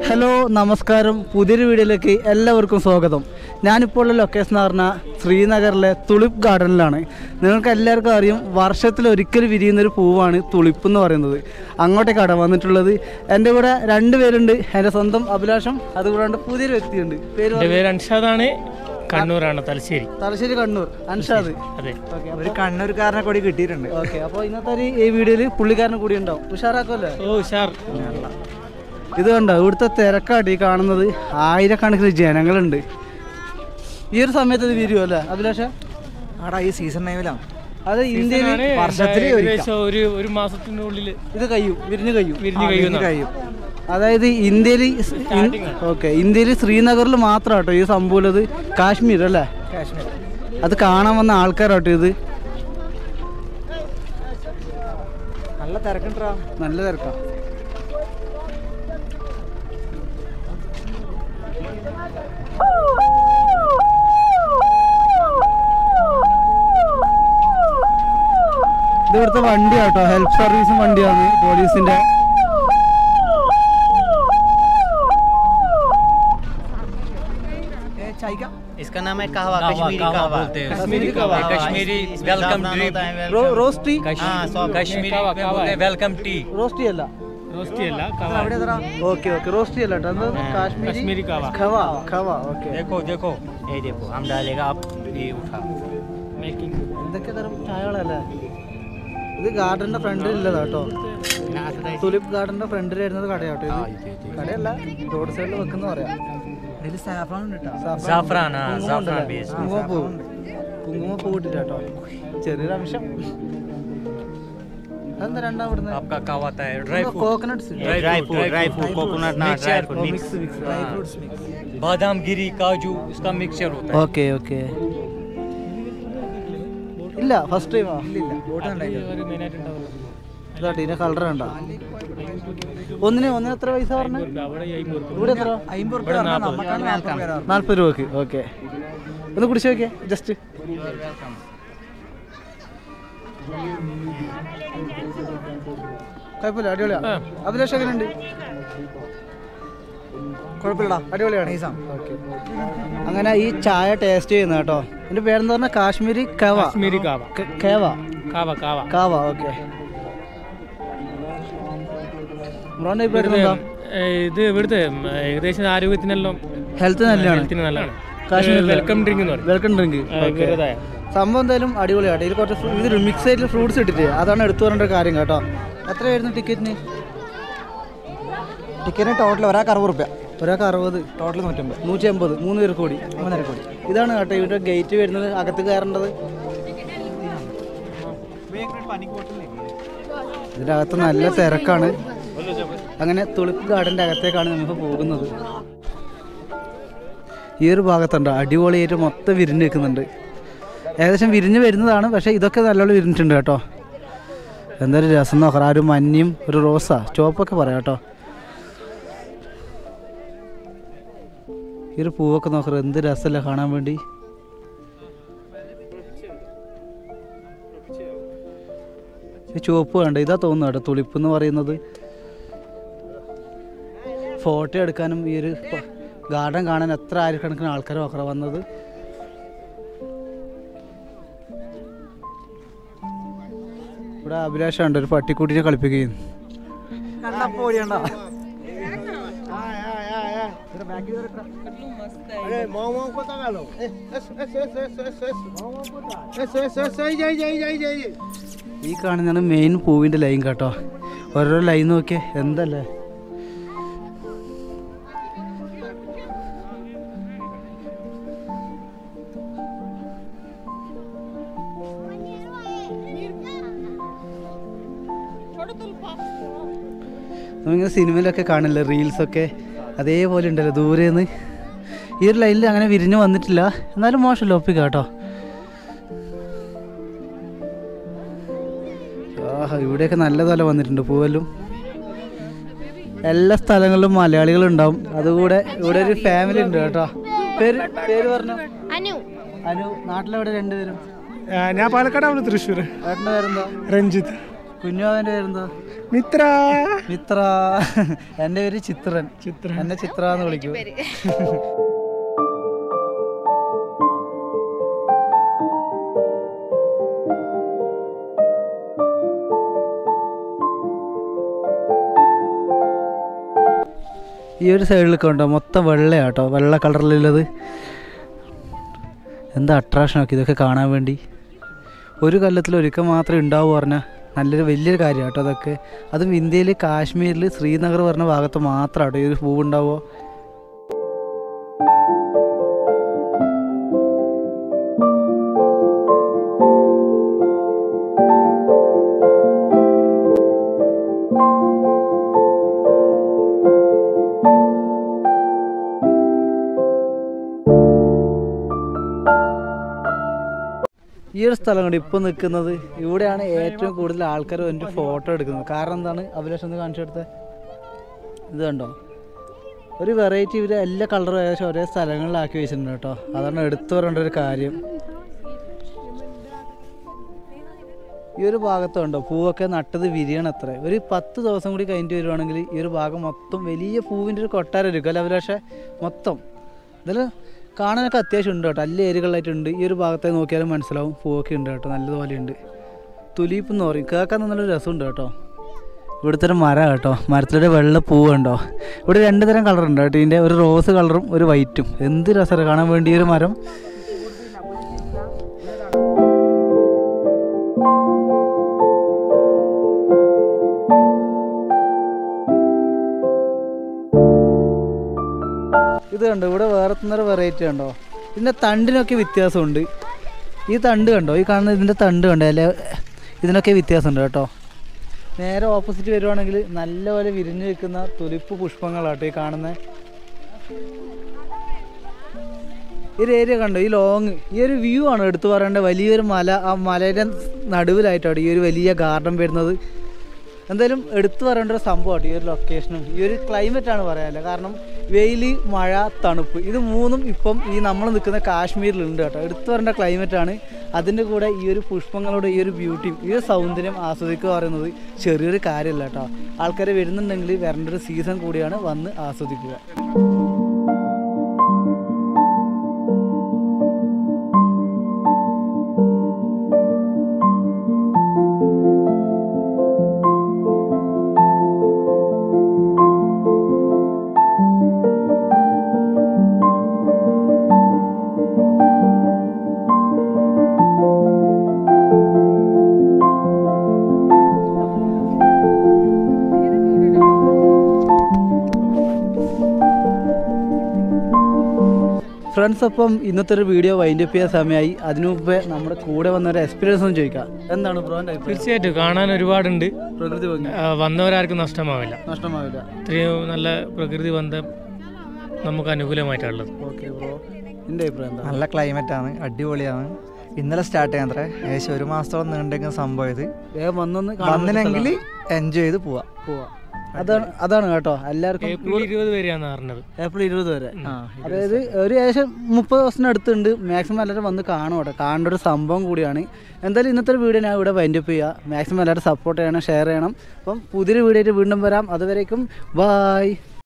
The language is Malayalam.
ഹലോ നമസ്കാരം പുതിയൊരു വീഡിയോയിലേക്ക് എല്ലാവർക്കും സ്വാഗതം ഞാനിപ്പോൾ ഉള്ള ലൊക്കേഷൻ എന്ന് പറഞ്ഞാൽ ശ്രീനഗറിലെ തുളിപ്പ് ഗാർഡനിലാണ് നിങ്ങൾക്ക് എല്ലാവർക്കും അറിയും വർഷത്തിൽ ഒരിക്കൽ വിരിയുന്നൊരു പൂവാണ് തുളിപ്പ് എന്ന് പറയുന്നത് അങ്ങോട്ടേക്കാണ് വന്നിട്ടുള്ളത് എൻ്റെ കൂടെ രണ്ട് പേരുണ്ട് എൻ്റെ സ്വന്തം അഭിലാഷം അതുകൂടാണ്ട് പുതിയൊരു വ്യക്തിയുണ്ട് പേര് എൻ്റെ പേര് അൻഷാദാണ് കണ്ണൂരാണ് തലശ്ശേരി തലശ്ശേരി കണ്ണൂർ അൻഷാദ് അതെ ഓക്കെ ഒരു കണ്ണൂർക്കാരനെ കൂടി കിട്ടിയിട്ടുണ്ട് ഓക്കെ അപ്പോൾ ഇന്നത്തെ ഒരു ഈ വീഡിയോയിൽ പുള്ളിക്കാരനും കൂടി ഉണ്ടാവും ഉഷാറാക്കുമല്ലേ ഓ ഉഷാർ ഇത് കണ്ടോ ഇവിടുത്തെ തിരക്കാട്ട് ഈ കാണുന്നത് ആയിരക്കണക്കിന് ജനങ്ങളുണ്ട് ഈ ഒരു സമയത്ത് ഇത് വിരിയോ അല്ലേ അഭിലാഷ ആടാ ഈ സീസൺ ടൈമിലാണ് അത് ഇന്ത്യയിൽ ആണ് വർഷത്തില് ഏകദേശം ഒരു ഒരു മാസത്തിന്റെ ഉള്ളിൽ ഇത് കഴിയും വിരിഞ്ഞ് കഴിയും വിരിഞ്ഞ് കഴിയുന്ന കഴിയും അതായത് ഇന്ത്യയിൽ ഓക്കെ ഇന്ത്യയിൽ ശ്രീനഗറിൽ മാത്രം കേട്ടോ ഈ സംഭവം ഉള്ളത് കാശ്മീർ അല്ലേ കാശ്മീർ അത് കാണാൻ വന്ന ആൾക്കാരാട്ടോ ഇത് നല്ല തിരക്കുണ്ടാ നല്ല തിരക്കാ ഇത് ഇവിടുത്തെ വണ്ടിയാട്ടോ ഹെൽപ്പ് സർവീസും വണ്ടിയാണ് പോലീസിന്റെ ചായക്കാം इसका नाम है कहवा कश्मीरी कहवा कश्मीरी कहवा कश्मीरी वेलकम ड्रिप റോസ്റ്റി हाँ सौ कश्मीरी में बोलते हैं वेलकम टी റോസ്റ്റി അല്ല റോസ്റ്റി അല്ല കവാ. അവിടെ എത്ര ഓക്കെ ഓക്കെ റോസ്റ്റി അല്ല കേട്ടോ അത് കാശ്മീരി കശ്മീരി കവാ. ഖവ ഖവ ഓക്കെ देखो देखो ये देखो हम डालेगा आप ये उठा Making. എന്തൊക്കെ തരം ചായകളല്ലേ ഇത് ഗാർഡന്റെ ഫ്രണ്ടിൽ ഇല്ലതാ കേട്ടോ തുലിപ്പ് ഗാർഡന്റെ ഫ്രണ്ടിൽ വരുന്നത് കടയാട്ടോ ഇത് കടയല്ല റോഡ് സൈഡിൽ വെക്കുന്ന പറയാം ഇതിൽ സാഫ്രോൺ ഉണ്ട് കേട്ടോ Saffron, ആ, കുങ്കുമം saffron ഉണ്ടല്ലേ? based. കുങ്കുമപ്പൂ കുങ്കുമപ്പൂ ഇട്ടില്ല കേട്ടോ ചെറിയൊരു അംശം അതെന്താ രണ്ടാം ഇവിടുന്ന് आपका क्या होता है dry fruit coconuts Dry dry fruit, fruit dry dry fruit. Fruit coconut ना Mixture, dry fruit oh, mix mix mix dry fruits mix बादाम गिरी काजू इसका मिक्सचर होता है ഓക്കെ ഓക്കെ ഇല്ല ഫസ്റ്റ് ടൈമാ ഇല്ല ബോട്ട് ഉണ്ടായില്ല ഒരു main ആയിട്ട് ഉണ്ടാവുള്ളൂ. ഇതാട്ടോ ഇതിന്റെ കളർ കണ്ട ഒന്നിന് ഒന്നിന് എത്ര പൈസ പറഞ്ഞ അവിടെ ഈ അയ്മ്പത് രൂപ. ഇവിടെ എത്ര അമ്പത് റുപ്യ നമുക്കാണ് നാൽപ്പത് പേരാ നാല്പത് രൂപക്ക് ഓക്കെ ഒന്ന് കുടിച്ചു നോക്കിയേ ജസ്റ്റ് കുഴപ്പമില്ല അടിപൊളിയാ അഭിലാഷ് എങ്ങനെയുണ്ട് കുഴപ്പമില്ലടാ അടിപൊളിയാണ് നൈസാ ഓക്കെ അങ്ങനെ ഈ ചായ ടേസ്റ്റ് ചെയ്യുന്ന കേട്ടോ എൻ്റെ പേരെന്ന് പറഞ്ഞാൽ കാശ്മീരി കവ കശ്മീരി കാവ ക- കേവ കാവ കാവ കാവ ഓക്കെ ബ്രോന്റെ അഭിപ്രായം എന്താ ഏ, ഇത് ഇവിടുത്തെ ഉം, ഏകദേശം ആരോഗ്യത്തിനെല്ലാം ഹെൽത്ത് നല്ലതാണ് ഹെൽത്തിന് നല്ലതാണ് കാശ്മീരിലെ? വെൽക്കം ഡ്രിങ്ക് എന്ന് പറയും വെൽക്കം ഡ്രിങ്ക് ആ, ഇവരുടേതായ. സംഭവം എന്തായാലും അടിപൊളിയാട്ടോ ഇതിൽ കുറച്ച് ഫ്രൂ- ഇത് മിക്സ് ആയിട്ട് ഫ്രൂട്ട്സ് ഇട്ടിട്ട് അതാണ് എടുത്തു പറയേണ്ട ഒരു കാര്യം കേട്ടോ എത്രയായിരുന്നു ടിക്കറ്റിന് ടിക്കറ്റിന് ടോട്ടൽ ഒരാൾക്ക് അറുപത് റുപ്യ ഒരാൾക്ക് അറുപത് ടോട്ടൽ നൂറ്റമ്പത് നൂറ്റി അമ്പത് മൂന്ന് പേർക്ക് കൂടി മൂന്നര കോടി ഇതാണ് കേട്ടോ ഇവരുടെ ഗേറ്റ് വരുന്നത് അകത്ത് കയറേണ്ടത് ഇതിൻ്റെ അകത്ത് നല്ല തിരക്കാണ് അങ്ങനെ തുളിപ്പ് ഗാർഡൻ്റെ അകത്തേക്കാണ് നമുക്ക് പോകുന്നത് ഈ ഒരു ഭാഗത്തുണ്ട് അടിപൊളിയായിട്ട് മൊത്തം വിരിഞ്ഞ് നിൽക്കുന്നുണ്ട് ഏകദേശം വിരിഞ്ഞ് വരുന്നതാണ് പക്ഷേ ഇതൊക്കെ നല്ലോണം വിരിഞ്ഞിട്ടുണ്ട് കേട്ടോ എന്തൊരു രസം നോക്കാം ആ ഒരു മഞ്ഞയും ഒരു റോസാ ചുവപ്പൊക്കെ പറയാം കേട്ടോ ഈ ഒരു പൂവൊക്കെ നോക്കാം എന്ത് രസമല്ല കാണാൻ വേണ്ടി ഈ ചുവപ്പ് വേണ്ട ഇതാ തോന്നുന്നു കേട്ടോ തുളിപ്പ് എന്ന് പറയുന്നത് ഫോട്ടോ എടുക്കാനും ഈ ഒരു ഗാർഡൻ കാണാൻ എത്ര ആയിരക്കണക്കിന് ആൾക്കാർ നോക്കണം വന്നത് ഇവിടെ അഭിലാഷുണ്ട് ഒരു പട്ടിക്കുട്ടിനെ കളിപ്പിക്കുകയും കണ്ടപ്പോ ഓടിയണ്ട ഈ കാണുന്നതാണ് മെയിൻ പൂവിൻ്റെ ലൈൻ കേട്ടോ ഓരോ ലൈൻ നോക്കിയേ എന്തല്ലേ നമ്മിങ്ങനെ സിനിമയിലൊക്കെ കാണില്ലേ റീൽസൊക്കെ അതേപോലെ ഉണ്ടല്ലോ ദൂരേന്ന് ഈ ഒരു ലൈനിൽ അങ്ങനെ വിരിഞ്ഞ് വന്നിട്ടില്ല എന്നാലും മോശമല്ല ഒപ്പിക്ക കേട്ടോ ആഹാ ഇവിടെയൊക്കെ നല്ലതല്ല വന്നിട്ടുണ്ട് പൂവെല്ലും എല്ലാ സ്ഥലങ്ങളിലും മലയാളികളുണ്ടാവും അതുകൂടെ ഇവിടെ ഒരു ഫാമിലി ഉണ്ട് കേട്ടോ പേര് പേര് പറഞ്ഞു അനു അനു നാട്ടിലെവിടെ രണ്ടുപേരും ഞാൻ പാലക്കാടാണ് തൃശ്ശൂർ ഏട്ടൻ്റെ പേരെന്താ രഞ്ജിത്ത് കുഞ്ഞുമാവൻ്റെ പേരെന്താ മിത്ര മിത്ര എൻ്റെ പേര് ചിത്രൻ ചിത്രൻ എന്നെ ചിത്ര എന്ന് വിളിക്കും ഈ ഒരു സൈഡിലൊക്കെ ഉണ്ടോ മൊത്തം വെള്ളയാട്ടോ വെള്ള കളറിലുള്ളത് എന്താ അട്രാക്ഷനൊക്കെ ഇതൊക്കെ കാണാൻ വേണ്ടി ഒരു കൊല്ലത്തിൽ ഒരിക്കൽ മാത്രമേ ഉണ്ടാവൂ പറഞ്ഞാൽ നല്ലൊരു വലിയൊരു കാര്യമാണ് കേട്ടോ അതൊക്കെ അതും ഇന്ത്യയിൽ കാശ്മീരിൽ ശ്രീനഗർ പറഞ്ഞ ഭാഗത്ത് മാത്രമാണ് ഈ ഒരു പൂവ് ഉണ്ടാവുക ഈ ഒരു സ്ഥലം കൊണ്ട് ഇപ്പോൾ നിൽക്കുന്നത് ഇവിടെയാണ് ഏറ്റവും കൂടുതൽ ആൾക്കാർ എൻ്റെ ഫോട്ടോ എടുക്കുന്നത് കാരണം എന്താണ് അഭിലാഷം ഒന്ന് കാണിച്ചു കൊടുത്തത് ഇത് കണ്ടോ ഒരു വെറൈറ്റി ഇവർ എല്ലാ കളറും ഏകദേശം ഒരേ സ്ഥലങ്ങളിലാക്കി വെച്ചിട്ടുണ്ട് കേട്ടോ അതാണ് എടുത്തു പറയേണ്ട ഒരു കാര്യം ഈ ഒരു ഭാഗത്ത് കണ്ടോ പൂവൊക്കെ നട്ടത് വിരിയണം അത്ര ഒരു പത്ത് ദിവസം കൂടി കഴിഞ്ഞിട്ട് വരുവാണെങ്കിൽ ഈ ഒരു ഭാഗം മൊത്തം വലിയ പൂവിൻ്റെ ഒരു കൊട്ടാരം ഇരിക്കും അല്ല അഭിലാഷേ മൊത്തം ഇതിൽ കാണാനൊക്കെ അത്യാവശ്യം ഉണ്ട് കേട്ടോ നല്ല ഏരിയകളിലായിട്ടുണ്ട് ഈ ഒരു ഭാഗത്തെ നോക്കിയാലും മനസ്സിലാവും പൂവൊക്കെ ഉണ്ട് കേട്ടോ നല്ലതുപോലെ ഉണ്ട് തുലീപ്പ് എന്ന് പറയും കേൾക്കാൻ നല്ലൊരു രസമുണ്ട് കേട്ടോ ഇവിടുത്തെ ഒരു മരം കേട്ടോ മരത്തിലൊരു വെള്ള പൂവ് ഉണ്ടോ ഇവിടെ രണ്ട് തരം കളർ ഉണ്ട് കേട്ടോ ഇതിൻ്റെ ഒരു റോസ് കളറും ഒരു വൈറ്റും എന്ത് രസമാണ് കാണാൻ വേണ്ടി ഈ ഒരു മരം ഇത് കണ്ടോ ഇവിടെ വേറെ തന്നെ വെറൈറ്റി കണ്ടോ ഇതിൻ്റെ തണ്ടിനൊക്കെ വ്യത്യാസമുണ്ട് ഈ തണ്ട് കണ്ടോ ഈ കാണുന്ന ഇതിൻ്റെ തണ്ട് കണ്ടോ അല്ലെ ഇതിനൊക്കെ വ്യത്യാസമുണ്ട് കേട്ടോ നേരെ ഓപ്പോസിറ്റ് വരുവാണെങ്കിൽ നല്ലപോലെ വിരിഞ്ഞു നിൽക്കുന്ന തുലിപ്പ് പുഷ്പങ്ങളാട്ടോ ഈ കാണുന്ന ഈ ഒരു ഏരിയ കണ്ടോ ഈ ലോങ് ഈ ഒരു വ്യൂ ആണ് എടുത്തു പറയേണ്ട വലിയൊരു മല ആ മലയുടെ നടുവിലായിട്ടാണ് ഈ ഒരു വലിയ ഗാർഡൻ വരുന്നത് എന്തായാലും എടുത്തു പറയേണ്ട ഒരു സംഭവമാണ് ഈ ഒരു ലൊക്കേഷനും ഈ ഒരു ക്ലൈമറ്റ് ആണ് പറയാനല്ല കാരണം വെയിൽ മഴ തണുപ്പ് ഇത് മൂന്നും ഇപ്പം ഈ നമ്മൾ നിൽക്കുന്ന കാശ്മീരിലുണ്ട് കേട്ടോ എടുത്തു പറയേണ്ട ക്ലൈമറ്റ് ആണ് അതിൻ്റെ കൂടെ ഈ ഒരു പുഷ്പങ്ങളുടെ ഈ ഒരു ബ്യൂട്ടിയും ഈ ഒരു സൗന്ദര്യം ആസ്വദിക്കുക പറയുന്നത് ചെറിയൊരു കാര്യമല്ല കേട്ടോ ആൾക്കാർ വരുന്നുണ്ടെങ്കിൽ വരേണ്ട ഒരു സീസൺ കൂടിയാണ് വന്ന് ആസ്വദിക്കുക ഫ്രണ്ട്സ് അപ്പം ഇന്നത്തെ ഒരു വീഡിയോ വൈൻഡ് അപ്പ് ചെയ്യാൻ സമയമായി അതിനു മുമ്പേ നമ്മുടെ കൂടെ വന്ന ഒരു എക്സ്പീരിയൻസ് ഒന്ന് ചോദിക്കാം എന്താണ് ബ്രോൻ്റെ തീർച്ചയായിട്ടും കാണാൻ ഒരുപാടുണ്ട് പ്രകൃതി ഭംഗി ആ, വന്നവരാർക്കും നഷ്ടമാവില്ല നഷ്ടമാവില്ല ഇത്രയും നല്ല പ്രകൃതി ബന്ധം നമുക്ക് അനുകൂലമായിട്ടുള്ളത് ഓക്കെ ബ്രോ എൻ്റെ അഭിപ്രായം എന്താ നല്ല ക്ലൈമറ്റ് ആണ് അടിപൊളിയാണ് ഇന്നലെ സ്റ്റാർട്ട് ചെയ്യാൻ അത്ര ഏകദേശം ഒരു മാസത്തോളം നീണ്ടെങ്കിൽ സംഭവം ഇത് വേഗം വന്നൊന്ന് വന്നിനെങ്കിൽ എൻജോയ് ചെയ്ത് പോവാം പോവാം അതാണ് അതാണ് കേട്ടോ എല്ലാവർക്കും ഏപ്രിൽ ഇരുപത് വരെയാണ് പറഞ്ഞത് ഏപ്രിൽ ഇരുപത് വരെ അതായത് ഒരു ഏകദേശം മുപ്പത് ദിവസത്തിന് അടുത്തുണ്ട് മാക്സിമം എല്ലാവരും വന്ന് കാണും കേട്ടോ കാണേണ്ട ഒരു സംഭവം കൂടിയാണ് എന്തായാലും ഇന്നത്തെ ഒരു വീഡിയോ ഞാൻ ഇവിടെ വൈൻഡപ്പ് ചെയ്യുക മാക്സിമം എല്ലാവരും സപ്പോർട്ട് ചെയ്യണം ഷെയർ ചെയ്യണം അപ്പം പുതിയൊരു വീഡിയോ ആയിട്ട് വീണ്ടും വരാം അതുവരേക്കും ബായ്